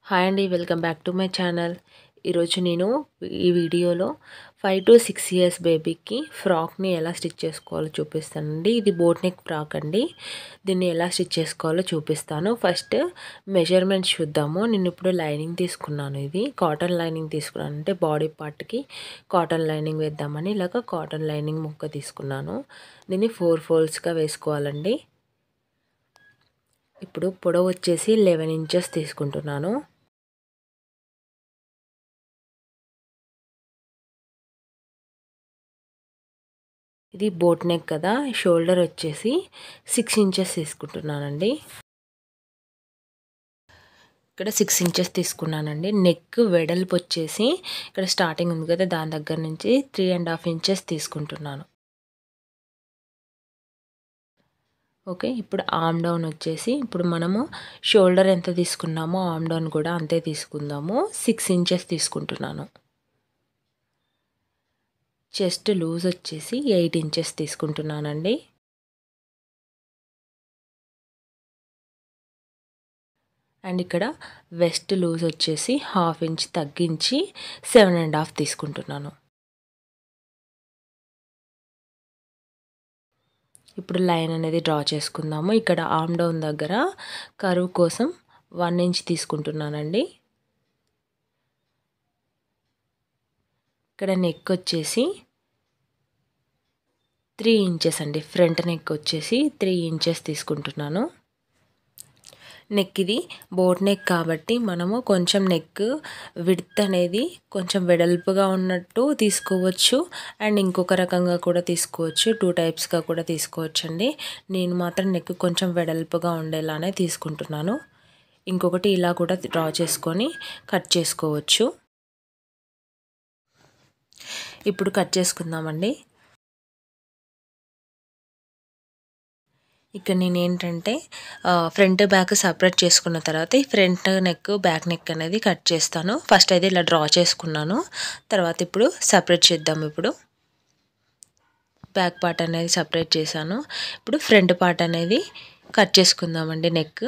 hi అండి welcome back to my channel ఈరోజు నేను ఈ వీడియోలో ఫైవ్ టు సిక్స్ ఇయర్స్ బేబీకి ఫ్రాక్ని ఎలా స్టిచ్ చేసుకోవాలో చూపిస్తానండి ఇది బోట్ నెక్ ఫ్రాక్ అండి దీన్ని ఎలా స్టిచ్ చేసుకోవాలో చూపిస్తాను ఫస్ట్ మెజర్మెంట్స్ చూద్దాము నేను ఇప్పుడు లైనింగ్ తీసుకున్నాను ఇది కాటన్ లైనింగ్ తీసుకున్నాను అంటే బాడీ పార్ట్కి కాటన్ లైనింగ్ వేద్దామని ఇలాగ కాటన్ లైనింగ్ ముక్క తీసుకున్నాను దీన్ని ఫోర్ ఫోల్డ్స్గా వేసుకోవాలండి ఇప్పుడు పొడవు వచ్చేసి లెవెన్ ఇంచెస్ తీసుకుంటున్నాను ఇది బోట్ నెక్ కదా షోల్డర్ వచ్చేసి సిక్స్ ఇంచెస్ తీసుకుంటున్నానండి ఇక్కడ సిక్స్ ఇంచెస్ తీసుకున్నానండి నెక్ వెడల్పు వచ్చేసి ఇక్కడ స్టార్టింగ్ ఉంది కదా దాని దగ్గర నుంచి త్రీ అండ్ హాఫ్ ఇంచెస్ తీసుకుంటున్నాను ఓకే ఇప్పుడు ఆమ్ డౌన్ వచ్చేసి ఇప్పుడు మనము షోల్డర్ ఎంత తీసుకున్నామో ఆమ్ డౌన్ కూడా అంతే తీసుకుందాము సిక్స్ ఇంచెస్ తీసుకుంటున్నాను చెస్ట్ లూజ్ వచ్చేసి ఎయిట్ ఇంచెస్ తీసుకుంటున్నానండి అండ్ ఇక్కడ వెస్ట్ లూజ్ వచ్చేసి హాఫ్ ఇంచ్ తగ్గించి సెవెన్ అండ్ హాఫ్ తీసుకుంటున్నాను ఇప్పుడు లైన్ అనేది డ్రా చేసుకుందాము ఇక్కడ ఆమ్ డౌన్ దగ్గర కరువు కోసం వన్ ఇంచ్ తీసుకుంటున్నానండి ఇక్కడ నెక్ వచ్చేసి త్రీ ఇంచెస్ అండి ఫ్రంట్ నెక్ వచ్చేసి త్రీ ఇంచెస్ తీసుకుంటున్నాను నెక్ ఇది బోట్ నెక్ కాబట్టి మనము కొంచెం నెక్ విడ్త్ అనేది కొంచెం వెడల్పుగా ఉన్నట్టు తీసుకోవచ్చు అండ్ ఇంకొక రకంగా కూడా తీసుకోవచ్చు టూ టైప్స్గా కూడా తీసుకోవచ్చు అండి నేను మాత్రం నెక్ కొంచెం వెడల్పుగా ఉండేలానే తీసుకుంటున్నాను ఇంకొకటి ఇలా కూడా డ్రా చేసుకొని కట్ చేసుకోవచ్చు ఇప్పుడు కట్ చేసుకుందామండి ఇక్కడ నేను ఏంటంటే ఫ్రంట్ బ్యాక్ సపరేట్ చేసుకున్న తర్వాత ఈ ఫ్రంట్ నెక్ బ్యాక్ నెక్ అనేది కట్ చేస్తాను ఫస్ట్ అయితే ఇలా డ్రా చేసుకున్నాను తర్వాత ఇప్పుడు సపరేట్ చేద్దాం ఇప్పుడు బ్యాక్ పార్ట్ అనేది సపరేట్ చేశాను ఇప్పుడు ఫ్రంట్ పార్ట్ అనేది కట్ చేసుకుందామండి నెక్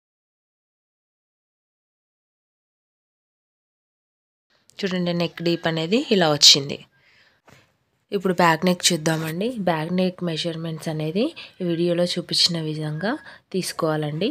చూడండి నెక్ డీప్ అనేది ఇలా వచ్చింది ఇప్పుడు బ్యాక్ నెక్ చూద్దామండి బ్యాక్ నెక్ మెజర్మెంట్స్ అనేది వీడియోలో చూపించిన విధంగా తీసుకోవాలండి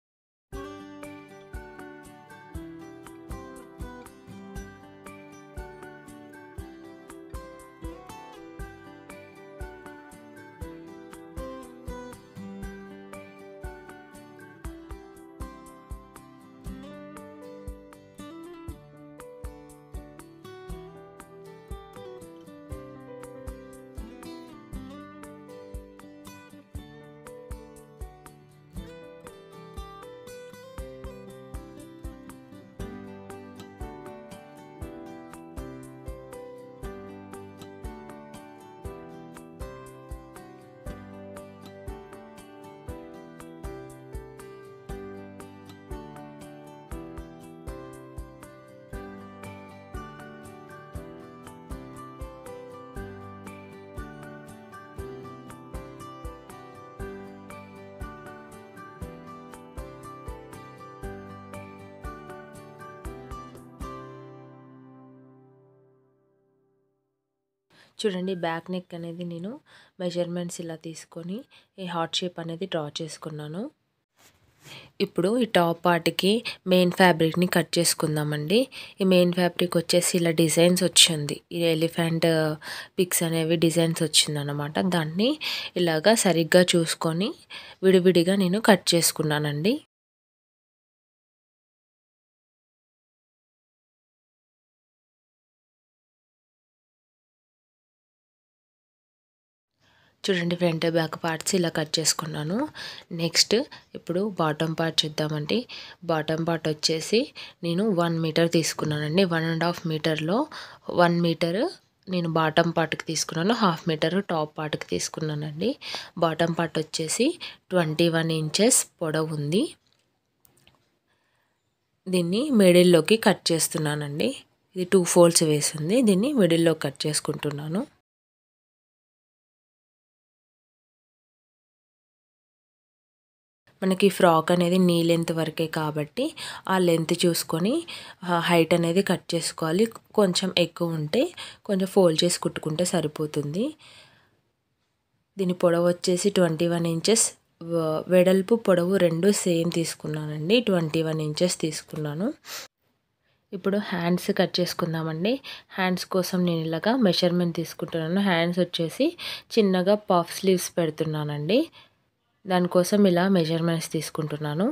చూడండి బ్యాక్ నెక్ అనేది నేను మెజర్మెంట్స్ ఇలా తీసుకొని ఈ హార్ట్ షేప్ అనేది డ్రా చేసుకున్నాను ఇప్పుడు ఈ టాప్ పార్ట్కి మెయిన్ ఫ్యాబ్రిక్ని కట్ చేసుకుందామండి ఈ మెయిన్ ఫ్యాబ్రిక్ వచ్చేసి ఇలా డిజైన్స్ వచ్చింది ఈ ఎలిఫెంట్ పిక్స్ అనేవి డిజైన్స్ వచ్చిందనమాట దాన్ని ఇలాగా సరిగ్గా చూసుకొని విడివిడిగా నేను కట్ చేసుకున్నానండి చూడండి ఫ్రంట్ బ్యాక్ పార్ట్స్ ఇలా కట్ చేసుకున్నాను నెక్స్ట్ ఇప్పుడు బాటమ్ పార్ట్ చూద్దామండి బాటమ్ పార్ట్ వచ్చేసి నేను వన్ మీటర్ తీసుకున్నానండి వన్ అండ్ హాఫ్ మీటర్లో వన్ మీటర్ నేను బాటమ్ పార్ట్కి తీసుకున్నాను హాఫ్ మీటర్ టాప్ పార్ట్కి తీసుకున్నానండి బాటమ్ పార్ట్ వచ్చేసి ట్వంటీ వన్ ఇంచెస్ పొడవు ఉంది దీన్ని మిడిల్లోకి కట్ చేస్తున్నానండి ఇది టూ ఫోల్డ్స్ వేసింది దీన్ని మిడిల్లో కట్ చేసుకుంటున్నాను మనకి ఫ్రాక్ అనేది నీ లెంత్ వరకే కాబట్టి ఆ లెంత్ చూసుకొని హైట్ అనేది కట్ చేసుకోవాలి కొంచెం ఎక్కువ ఉంటే కొంచెం ఫోల్డ్ చేసి కుట్టుకుంటే సరిపోతుంది దీని పొడవు వచ్చేసి ట్వంటీ వన్ ఇంచెస్ వెడల్పు పొడవు రెండు సేమ్ తీసుకున్నానండి ట్వంటీ వన్ ఇంచెస్ తీసుకున్నాను ఇప్పుడు హ్యాండ్స్ కట్ చేసుకుందామండి హ్యాండ్స్ కోసం నేను ఇలాగా మెషర్మెంట్ తీసుకుంటున్నాను హ్యాండ్స్ వచ్చేసి చిన్నగా పఫ్ స్లీవ్స్ పెడుతున్నానండి దానికోసం ఇలా మెజర్మెంట్స్ తీసుకుంటున్నాను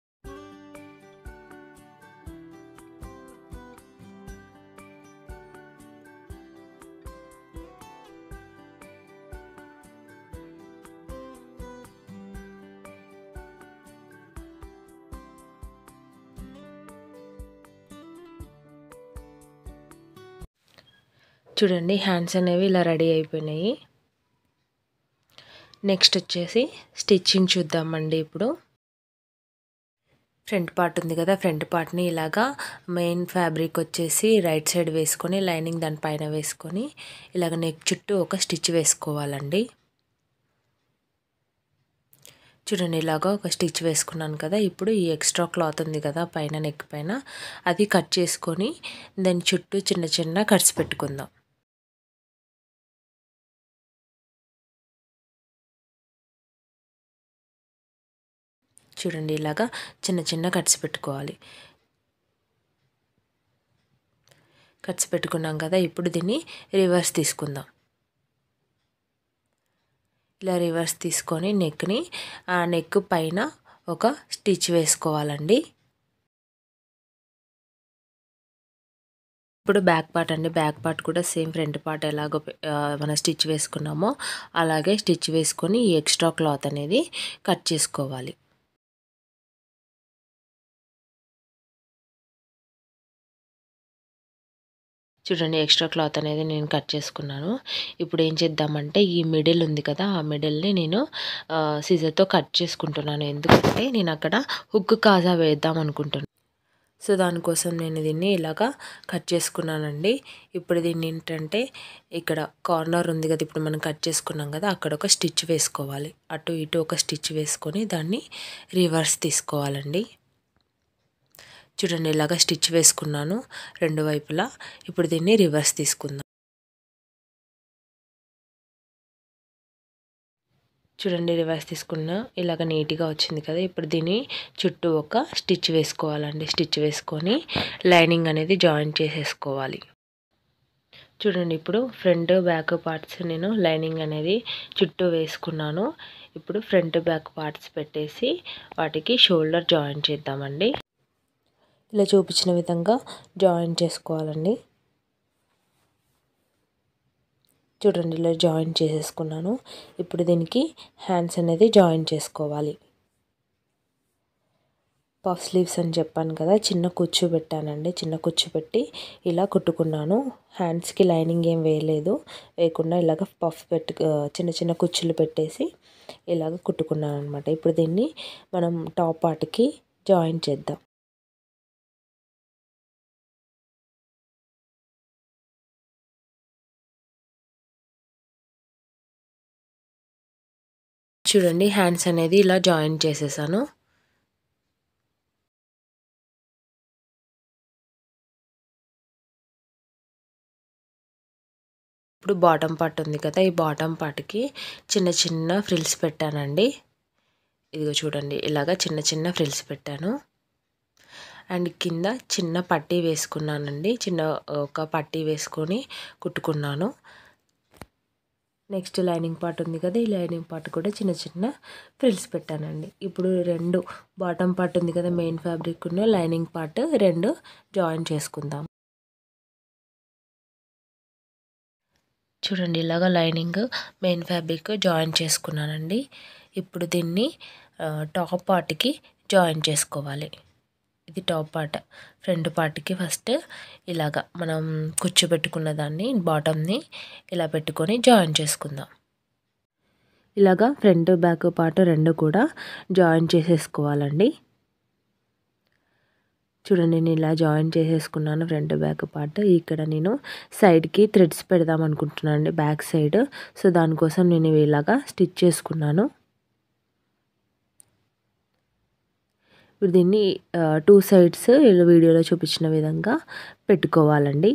చూడండి హ్యాండ్స్ అనేవి ఇలా రెడీ అయిపోయినాయి నెక్స్ట్ వచ్చేసి స్టిచ్చింగ్ చూద్దామండి ఇప్పుడు ఫ్రంట్ పార్ట్ ఉంది కదా ఫ్రంట్ పార్ట్ని ఇలాగా మెయిన్ ఫ్యాబ్రిక్ వచ్చేసి రైట్ సైడ్ వేసుకొని లైనింగ్ దానిపైన వేసుకొని ఇలాగ నెక్ చుట్టూ ఒక స్టిచ్ వేసుకోవాలండి చూడండి ఇలాగా ఒక స్టిచ్ వేసుకున్నాను కదా ఇప్పుడు ఈ ఎక్స్ట్రా క్లాత్ ఉంది కదా పైన నెక్ పైన అది కట్ చేసుకొని దాని చుట్టూ చిన్న చిన్న కట్స్ పెట్టుకుందాం చూడండి ఇలాగా చిన్న చిన్న కట్స్ పెట్టుకోవాలి కట్స్ పెట్టుకున్నాం కదా ఇప్పుడు దీన్ని రివర్స్ తీసుకుందాం ఇలా రివర్స్ తీసుకొని నెక్ని ఆ నెక్ పైన ఒక స్టిచ్ వేసుకోవాలండి ఇప్పుడు బ్యాక్ పార్ట్ అండి బ్యాక్ పార్ట్ కూడా సేమ్ ఫ్రంట్ పార్ట్ ఎలాగో మన స్టిచ్ వేసుకున్నామో అలాగే స్టిచ్ వేసుకొని ఈ ఎక్స్ట్రా క్లాత్ అనేది కట్ చేసుకోవాలి చూడండి ఎక్స్ట్రా క్లాత్ అనేది నేను కట్ చేసుకున్నాను ఇప్పుడు ఏం చేద్దామంటే ఈ మిడిల్ ఉంది కదా ఆ మిడిల్ని నేను సీజర్తో కట్ చేసుకుంటున్నాను ఎందుకంటే నేను అక్కడ హుక్ కాజా వేద్దాం అనుకుంటున్నాను సో దానికోసం నేను దీన్ని ఇలాగా కట్ చేసుకున్నానండి ఇప్పుడు దీన్ని ఏంటంటే ఇక్కడ కార్నర్ ఉంది కదా ఇప్పుడు మనం కట్ చేసుకున్నాం కదా అక్కడ ఒక స్టిచ్ వేసుకోవాలి అటు ఇటు ఒక స్టిచ్ వేసుకొని దాన్ని రివర్స్ తీసుకోవాలండి చూడండి ఇలాగా స్టిచ్ వేసుకున్నాను రెండు వైపులా ఇప్పుడు దీన్ని రివర్స్ తీసుకుందాం చూడండి రివర్స్ తీసుకున్న ఇలాగ నీట్గా వచ్చింది కదా ఇప్పుడు దీన్ని చుట్టూ ఒక స్టిచ్ వేసుకోవాలండి స్టిచ్ వేసుకొని లైనింగ్ అనేది జాయిన్ చేసేసుకోవాలి చూడండి ఇప్పుడు ఫ్రంట్ బ్యాక్ పార్ట్స్ నేను లైనింగ్ అనేది చుట్టూ వేసుకున్నాను ఇప్పుడు ఫ్రంట్ బ్యాక్ పార్ట్స్ పెట్టేసి వాటికి షోల్డర్ జాయిన్ చేద్దామండి ఇలా చూపించిన విధంగా జాయిన్ చేసుకోవాలండి చూడండి ఇలా జాయిన్ చేసేసుకున్నాను ఇప్పుడు దీనికి హ్యాండ్స్ అనేది జాయిన్ చేసుకోవాలి పఫ్ స్లీవ్స్ అని చెప్పాను కదా చిన్న కుచ్చు పెట్టానండి చిన్న కుచ్చు పెట్టి ఇలా కుట్టుకున్నాను హ్యాండ్స్కి లైనింగ్ ఏం వేయలేదు వేయకుండా ఇలాగ పఫ్ పెట్టు చిన్న చిన్న కుచ్చులు పెట్టేసి ఇలాగ కుట్టుకున్నాను అనమాట ఇప్పుడు దీన్ని మనం టాప్ పార్ట్కి జాయిన్ చేద్దాం చూడండి హ్యాండ్స్ అనేది ఇలా జాయిన్ చేసేసాను ఇప్పుడు బాటమ్ పార్ట్ ఉంది కదా ఈ బాటమ్ పార్ట్కి చిన్న చిన్న ఫ్రిల్స్ పెట్టానండి ఇదిగో చూడండి ఇలాగా చిన్న చిన్న ఫ్రిల్స్ పెట్టాను అండ్ కింద చిన్న పట్టీ వేసుకున్నానండి చిన్న ఒక పట్టీ వేసుకొని కుట్టుకున్నాను నెక్స్ట్ లైనింగ్ పార్ట్ ఉంది కదా ఈ లైనింగ్ పార్ట్ కూడా చిన్న చిన్న ఫ్రిల్స్ పెట్టానండి ఇప్పుడు రెండు బాటమ్ పార్ట్ ఉంది కదా మెయిన్ ఫ్యాబ్రిక్ ఉన్న లైనింగ్ పార్ట్ రెండు జాయిన్ చేసుకుందాం చూడండి ఇలాగ లైనింగ్ మెయిన్ ఫ్యాబ్రిక్ జాయిన్ చేసుకున్నానండి ఇప్పుడు దీన్ని టాప్ పార్ట్కి జాయిన్ చేసుకోవాలి ఇది టాప్ పార్ట్ ఫ్రంట్ పార్ట్కి ఫస్ట్ ఇలాగా మనం కూర్చోబెట్టుకున్న దాన్ని బాటమ్ని ఇలా పెట్టుకొని జాయిన్ చేసుకుందాం ఇలాగా ఫ్రంట్ బ్యాక్ పార్ట్ రెండు కూడా జాయిన్ చేసేసుకోవాలండి చూడండి నేను ఇలా జాయిన్ చేసేసుకున్నాను ఫ్రంట్ బ్యాక్ పార్ట్ ఇక్కడ నేను సైడ్కి థ్రెడ్స్ పెడదాం అనుకుంటున్నాను అండి బ్యాక్ సైడ్ సో దానికోసం నేను ఇలాగా స్టిచ్ చేసుకున్నాను ఇప్పుడు దీన్ని టూ సైడ్స్ వీడియోలో చూపించిన విధంగా పెట్టుకోవాలండి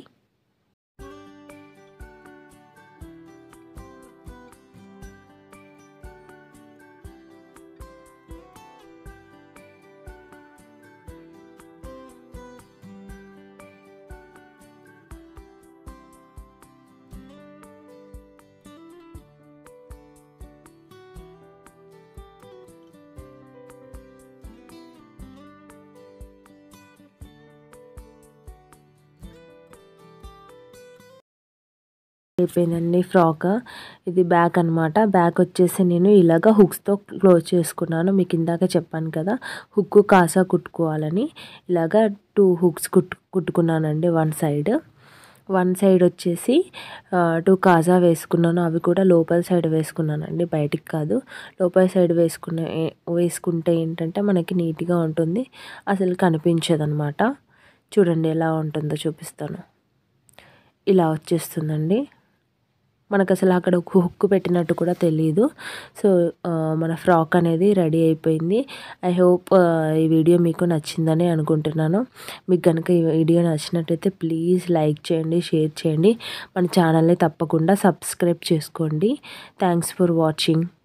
అయిపోయిందండి ఫ్రాక్ ఇది బ్యాక్ అనమాట బ్యాక్ వచ్చేసి నేను ఇలాగ హుక్స్తో క్లోజ్ చేసుకున్నాను మీకు ఇందాక చెప్పాను కదా హుక్ కాసా కుట్టుకోవాలని ఇలాగ టూ హుక్స్ కుట్టు కుట్టుకున్నానండి వన్ సైడ్ వన్ సైడ్ వచ్చేసి టూ కాజా వేసుకున్నాను అవి కూడా లోపల సైడ్ వేసుకున్నానండి బయటికి కాదు లోపల సైడ్ వేసుకున్న వేసుకుంటే ఏంటంటే మనకి నీట్గా ఉంటుంది అసలు కనిపించదు అనమాట చూడండి ఎలా ఉంటుందో చూపిస్తాను ఇలా వచ్చేస్తుందండి మనకు అసలు అక్కడ ఒక హుక్ పెట్టినట్టు కూడా తెలియదు సో మన ఫ్రాక్ అనేది రెడీ అయిపోయింది ఐ హోప్ ఈ వీడియో మీకు నచ్చిందని అనుకుంటున్నాను మీకు కనుక ఈ వీడియో నచ్చినట్టయితే ప్లీజ్ లైక్ చేయండి షేర్ చేయండి మన ఛానల్ని తప్పకుండా సబ్స్క్రైబ్ చేసుకోండి థ్యాంక్స్ ఫర్ వాచింగ్